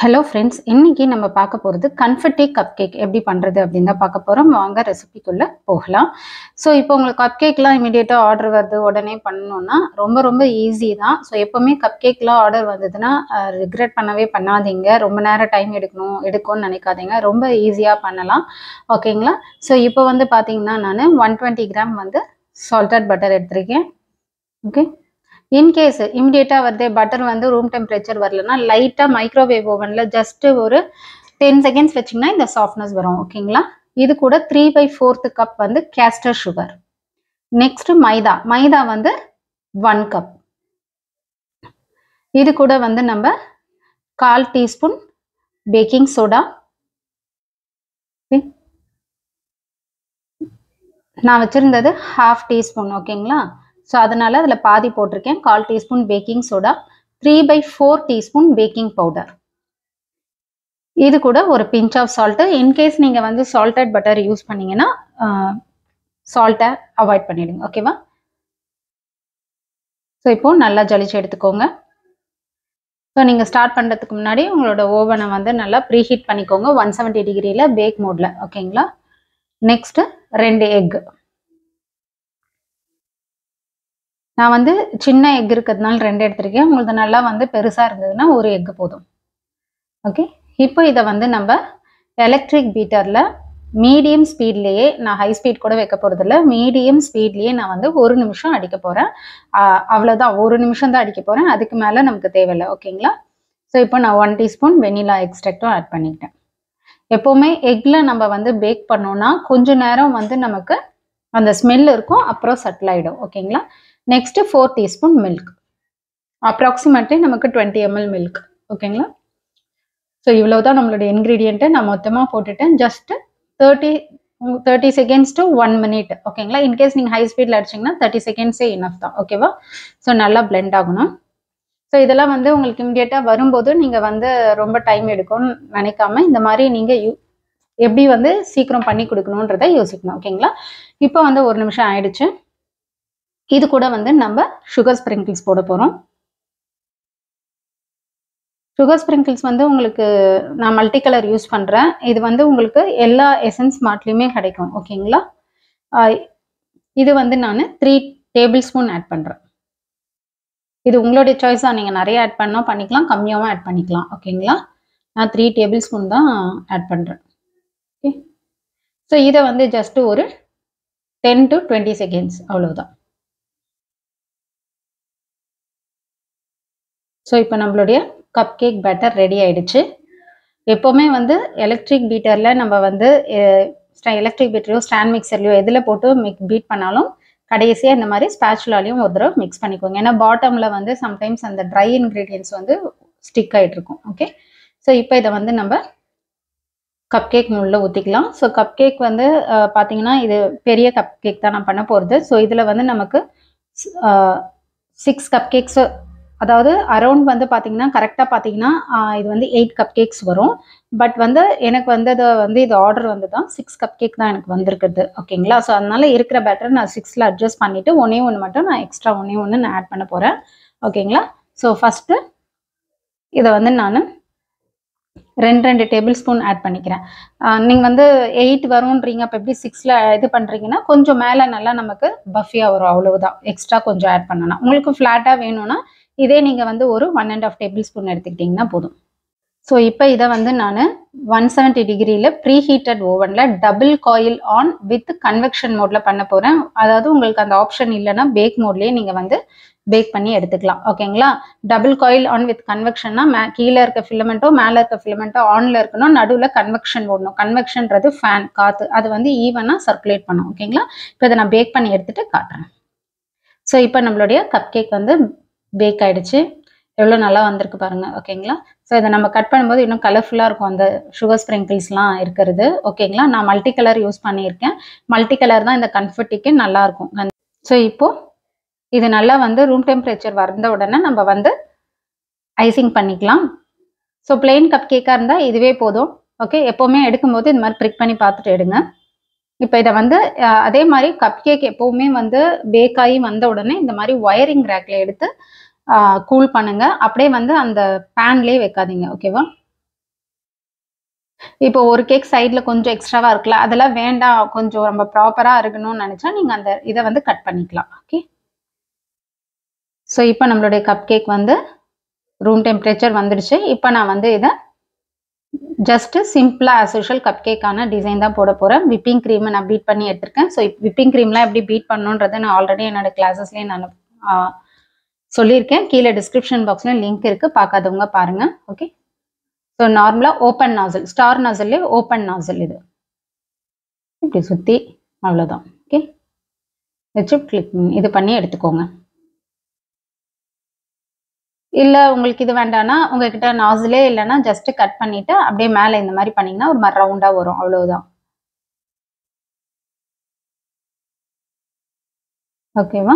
hello friends இன்னைக்கு நம்ம பார்க்க போகிறது கன்ஃபெட்டி கப் கேக் எப்படி பண்ணுறது அப்படின்னு தான் பார்க்க போகிறோம் வாங்க ரெசிபிக்குள்ளே போகலாம் ஸோ இப்போ உங்களுக்கு கப் கேக்லாம் இமீடியட்டாக ஆர்டர் வருது உடனே பண்ணணும்னா ரொம்ப ரொம்ப ஈஸி தான் ஸோ எப்போவுமே கப் கேக்லாம் ஆர்டர் வந்ததுன்னா ரிக்ரெட் பண்ணவே பண்ணாதீங்க ரொம்ப நேரம் டைம் எடுக்கணும் எடுக்கும்னு நினைக்காதீங்க ரொம்ப ஈஸியாக பண்ணலாம் ஓகேங்களா ஸோ இப்போ வந்து பார்த்தீங்கன்னா நான் ஒன் டுவெண்ட்டி கிராம் வந்து சால்டட் பட்டர் எடுத்திருக்கேன் ஓகே இன்கேஸ் இமிடியேட்டாக வருது பட்டர் வந்து ரூம் டெம்பரேச்சர் வரலன்னா லைட்டாக மைக்ரோவேவ் ஓவனில் ஜஸ்ட் ஒரு டென் செகண்ட்ஸ் வச்சிங்கன்னா இந்த சாஃப்ட்னஸ் வரும் ஓகேங்களா இது கூட த்ரீ பை ஃபோர்த்து கப் வந்து caster sugar next maida maida வந்து ஒன் கப் இது கூட வந்து நம்ம கால் டீஸ்பூன் பேக்கிங் சோடா நான் வச்சுருந்தது ஹாஃப் டீஸ்பூன் ஓகேங்களா ஸோ அதனால் அதில் பாதி போட்டிருக்கேன் கால் teaspoon baking soda three by four teaspoon baking powder இது கூட ஒரு பிஞ்ச் ஆஃப் சால்ட்டு இன்கேஸ் நீங்கள் வந்து சால்டட் பட்டர் யூஸ் பண்ணீங்கன்னா சால்ட்டை அவாய்ட் பண்ணிடுங்க ஓகேவா ஸோ இப்போது நல்லா ஜலிச்சு எடுத்துக்கோங்க ஸோ நீங்கள் ஸ்டார்ட் பண்ணுறதுக்கு முன்னாடி உங்களோட ஓவனை வந்து நல்லா ப்ரீஹீட் பண்ணிக்கோங்க ஒன் செவன்ட்டி டிகிரியில் பேக் மோடில் ஓகேங்களா நெக்ஸ்ட்டு ரெண்டு எக் நான் வந்து சின்ன எக் இருக்கிறதுனால ரெண்டு எடுத்திருக்கேன் உங்களுக்கு நல்லா வந்து பெருசாக இருந்ததுன்னா ஒரு எக் போதும் ஓகே இப்போ இதை வந்து நம்ம எலக்ட்ரிக் பீட்டரில் மீடியம் ஸ்பீட்லேயே நான் ஹை ஸ்பீட் கூட வைக்க போகிறதில்ல மீடியம் ஸ்பீட்லேயே நான் வந்து ஒரு நிமிஷம் அடிக்க போகிறேன் அவ்வளோதான் ஒரு நிமிஷம் தான் அடிக்க போகிறேன் அதுக்கு மேலே நமக்கு தேவையில்லை ஓகேங்களா ஸோ இப்போ நான் ஒன் டீஸ்பூன் வெனிலா எக்ஸ்ட்ராக்டும் ஆட் பண்ணிக்கிட்டேன் எப்போவுமே எக்கில் நம்ம வந்து பேக் பண்ணோன்னா கொஞ்ச நேரம் வந்து நமக்கு அந்த ஸ்மெல் இருக்கும் அப்புறம் செட்டில் ஆகிடும் ஓகேங்களா next four teaspoon milk approximately நமக்கு டுவெண்ட்டி எம்எல் மில்க் ஓகேங்களா ஸோ இவ்வளோ தான் நம்மளுடைய இன்க்ரீடியண்ட்டை நான் மொத்தமாக போட்டுட்டேன் just thirty thirty seconds to one minute ஓகேங்களா இன்கேஸ் நீங்கள் ஹை ஸ்பீடில் அடிச்சிங்கன்னா தேர்ட்டி செகண்ட்ஸே இனஃப் தான் ஓகேவா ஸோ நல்லா பிளெண்ட் ஆகணும் ஸோ இதெல்லாம் வந்து உங்களுக்கு இம்மிடியேட்டாக வரும்போது நீங்கள் வந்து ரொம்ப டைம் எடுக்கும்னு நினைக்காம இந்த மாதிரி நீங்கள் யூ எப்படி வந்து சீக்கிரம் பண்ணி கொடுக்கணுன்றதை யோசிக்கணும் ஓகேங்களா இப்போ வந்து ஒரு நிமிஷம் ஆயிடுச்சு இது கூட வந்து நம்ம சுகர் ஸ்ப்ரிங்கிள்ஸ் போட போகிறோம் சுகர் ஸ்ப்ரிங்கிள்ஸ் வந்து உங்களுக்கு நான் மல்டி கலர் யூஸ் பண்ணுறேன் இது வந்து உங்களுக்கு எல்லா எசன்ஸ் மார்ட்லேயுமே கிடைக்கும் ஓகேங்களா இது வந்து நான் த்ரீ டேபிள் ஸ்பூன் ஆட் பண்ணுறேன் இது உங்களுடைய சாய்ஸ் தான் நீங்கள் நிறைய ஆட் பண்ணால் பண்ணிக்கலாம் கம்மியாகவும் ஆட் பண்ணிக்கலாம் ஓகேங்களா நான் த்ரீ டேபிள் ஸ்பூன் தான் ஆட் பண்ணுறேன் ஓகே ஸோ இதை வந்து ஜஸ்ட்டு ஒரு டென் டு டுவெண்ட்டி செகண்ட்ஸ் அவ்வளோதான் ஸோ இப்போ நம்மளுடைய கப் கேக் பேட்டர் ரெடி ஆயிடுச்சு எப்போவுமே வந்து எலக்ட்ரிக் பீட்டரில் நம்ம வந்து எலக்ட்ரிக் பீட்டரையோ ஸ்டாண்ட் மிக்சர்லையோ எதில் போட்டு மிக் பீட் பண்ணாலும் கடைசியாக இந்த மாதிரி ஸ்பேச்சுலாலையும் ஒரு தடவை மிக்ஸ் பண்ணிக்கோங்க ஏன்னா பாட்டமில் வந்து சம்டைம்ஸ் அந்த ட்ரை இன்க்ரீடியன்ஸ் வந்து ஸ்டிக் ஆகிட்டு இருக்கும் ஓகே ஸோ இப்போ இதை வந்து நம்ம கப் கேக் உள்ள ஊற்றிக்கலாம் ஸோ கப் கேக் வந்து பார்த்தீங்கன்னா இது பெரிய கப் கேக் தான் நான் பண்ண போகிறது ஸோ இதில் வந்து நமக்கு சிக்ஸ் கப் கேக்ஸ் அதாவது அரௌண்ட் வந்து பார்த்தீங்கன்னா கரெக்டாக பார்த்தீங்கன்னா இது வந்து எயிட் கப் கேக்ஸ் வரும் பட் வந்து எனக்கு வந்தது வந்து இது ஆர்டர் வந்து தான் சிக்ஸ் கப் கேக் தான் எனக்கு வந்திருக்குது ஓகேங்களா ஸோ அதனால இருக்கிற பேட்டர் நான் சிக்ஸில் அட்ஜஸ்ட் பண்ணிவிட்டு ஒன்றே ஒன்று மட்டும் நான் எக்ஸ்ட்ரா ஒன்றே ஒன்று நான் ஆட் பண்ண போகிறேன் ஓகேங்களா ஸோ ஃபஸ்ட்டு இதை வந்து நான் ரெண்டு ரெண்டு டேபிள் ஸ்பூன் ஆட் பண்ணிக்கிறேன் நீங்கள் வந்து எயிட் வரும்ன்றீங்க அப்போ எப்படி சிக்ஸில் இது பண்ணுறீங்கன்னா கொஞ்சம் மேலே நல்லா நமக்கு பஃபியாக வரும் அவ்வளவுதான் எக்ஸ்ட்ரா கொஞ்சம் ஆட் பண்ணலாம் உங்களுக்கு ஃப்ளாட்டாக வேணும்னா இதே நீங்கள் வந்து ஒரு one and half tablespoon எடுத்துக்கிட்டிங்கன்னா போதும் ஸோ இப்போ இதை வந்து நான் ஒன் செவன்ட்டி டிகிரியில் ப்ரீ ஹீட்டட் ஓவனில் double coil on with convection மோடில் பண்ண போகிறேன் அதாவது உங்களுக்கு அந்த ஆப்ஷன் இல்லைன்னா பேக் மோட்லேயே நீங்கள் வந்து பேக் பண்ணி எடுத்துக்கலாம் ஓகேங்களா டபுள் காயில் ஆன் வித் கன்வெக்ஷன்னா மே கீழே இருக்க ஃபிலமெண்ட்டோ மேலே இருக்க ஃபிலமெண்ட்டோ ஆனில் இருக்கணும் நடுவில் கன்வெக்ஷன் ஓடணும் கன்வெக்ஷன்றது ஃபேன் காற்று அது வந்து ஈவனாக சர்க்குலேட் பண்ணும் ஓகேங்களா இப்போ இதை நான் பேக் பண்ணி எடுத்துகிட்டு காட்டுறேன் ஸோ இப்போ நம்மளுடைய கப் கேக் வந்து பேக் ஆகிடுச்சு எவ்வளோ நல்லா வந்திருக்கு பாருங்கள் ஓகேங்களா ஸோ இதை நம்ம கட் பண்ணும்போது இன்னும் கலர்ஃபுல்லாக இருக்கும் அந்த சுகர் ஸ்ப்ரிங்கிள்ஸ்லாம் இருக்கிறது ஓகேங்களா நான் மல்டி கலர் யூஸ் பண்ணியிருக்கேன் மல்டி கலர் தான் இந்த கன்ஃபர்ட்டிக்கு நல்லாயிருக்கும் ஸோ இப்போது இது நல்லா வந்து ரூம் டெம்பரேச்சர் வந்த உடனே நம்ம வந்து ஐசிங் பண்ணிக்கலாம் ஸோ பிளெயின் கப் கேக்காக இருந்தால் இதுவே போதும் ஓகே எப்போவுமே எடுக்கும்போது இந்த மாதிரி ப்ரிக் பண்ணி பார்த்துட்டு எடுங்க இப்போ இதை வந்து அதே மாதிரி கப் கேக் எப்போவுமே வந்து பேக் ஆகி வந்த உடனே இந்த மாதிரி ஒயரிங் ரேக்கில் எடுத்து கூல் பண்ணுங்க அப்படியே வந்து அந்த பேன்லேயே வைக்காதீங்க ஓகேவா இப்போ ஒரு கேக் சைடில் கொஞ்சம் எக்ஸ்ட்ராவாக இருக்குல்ல அதெல்லாம் வேண்டாம் கொஞ்சம் நம்ம ப்ராப்பராக இருக்கணும்னு நினச்சா நீங்கள் அந்த இதை வந்து கட் பண்ணிக்கலாம் ஓகே ஸோ இப்போ நம்மளுடைய கப் கேக் வந்து ரூம் டெம்பரேச்சர் வந்துடுச்சு இப்போ நான் வந்து இதை ஜஸ்ட்டு சிம்பிளாக ஆஸ் யூஷுவல் கப் கேக்கான டிசைன் தான் போட போகிறேன் விப்பிங் க்ரீமை நான் பீட் பண்ணி எடுத்திருக்கேன் ஸோ விப்பிங் க்ரீம்லாம் எப்படி பீட் பண்ணணுன்றதை நான் ஆல்ரெடி என்னோட கிளாஸஸ்லேயே நான் ஆ, சொல்லியிருக்கேன் கீழே டிஸ்கிரிப்ஷன் பாக்ஸ்லையும் லிங்க் இருக்குது பார்க்காதவங்க பாருங்கள் ஓகே ஸோ நார்மலாக ஓப்பன் நாசல் ஸ்டார் நாசல்லே ஓப்பன் நாசல் இது இப்படி சுற்றி அவ்வளோதான் ஓகே வச்சு கிளிக் இது பண்ணி எடுத்துக்கோங்க இல்லை உங்களுக்கு இது வேண்டாம்னா உங்ககிட்ட நாசிலே இல்லைன்னா ஜஸ்ட் கட் பண்ணிட்டு அப்படியே மேலே இந்த மாதிரி பண்ணீங்கன்னா ஒரு மாதிரி ரவுண்டாக வரும் அவ்வளவுதான் ஓகேவா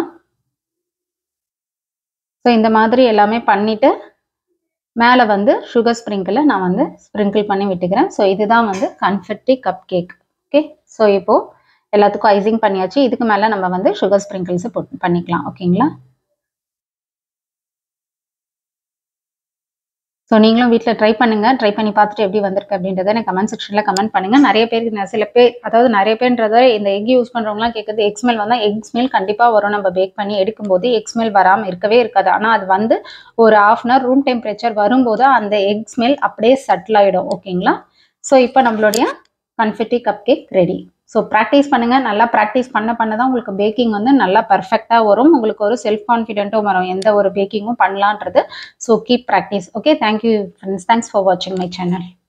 ஸோ இந்த மாதிரி எல்லாமே பண்ணிட்டு மேலே வந்து சுகர் ஸ்ப்ரிங்கிளை நான் வந்து ஸ்ப்ரிங்கிள் பண்ணி விட்டுக்கிறேன் ஸோ இதுதான் வந்து confetti cupcake okay so இப்போது எல்லாத்துக்கும் ஐசிங் பண்ணியாச்சு இதுக்கு மேலே நம்ம வந்து சுகர் ஸ்ப்ரிங்கிள்ஸை போட்டு பண்ணிக்கலாம் ஓகேங்களா ஸோ நீங்களும் வீட்டில் ட்ரை பண்ணுங்க ட்ரை பண்ணி பார்த்துட்டு எப்படி வந்திருக்கு அப்படின்றத எனக்கு கமெண்ட் செக்ஷனில் கமெண்ட் பண்ணுங்க நிறைய பேருக்கு நான் சில பேர் அதாவது நிறைய பேர்ன்றத இந்த எக் யூஸ் பண்ணுறவங்களாம் கேட்குறது எக் ஸ்மெல் வந்தால் எக் ஸ்மெல் கண்டிப்பாக வரும் நம்ம பேக் பண்ணி எடுக்கும்போது எக் ஸ்மெல் வராமல் இருக்கவே இருக்காது ஆனால் அது வந்து ஒரு half an hour room temperature வரும்போது அந்த எக் ஸ்மெல் அப்படியே சட்டில் ஆகிடும் ஓகேங்களா ஸோ இப்போ நம்மளுடைய confetti cupcake ready so practice பண்ணுங்கள் நல்லா ப்ராக்டிஸ் பண்ண பண்ண தான் உங்களுக்கு பேக்கிங் வந்து நல்லா பர்ஃபெக்டாக வரும் உங்களுக்கு ஒரு செல்ஃப் கான்ஃபிடென்ட்டும் வரும் எந்த ஒரு பேக்கிங்கும் பண்ணலான்றது so keep practice okay thank you friends thanks for வாட்சிங் மை சேனல்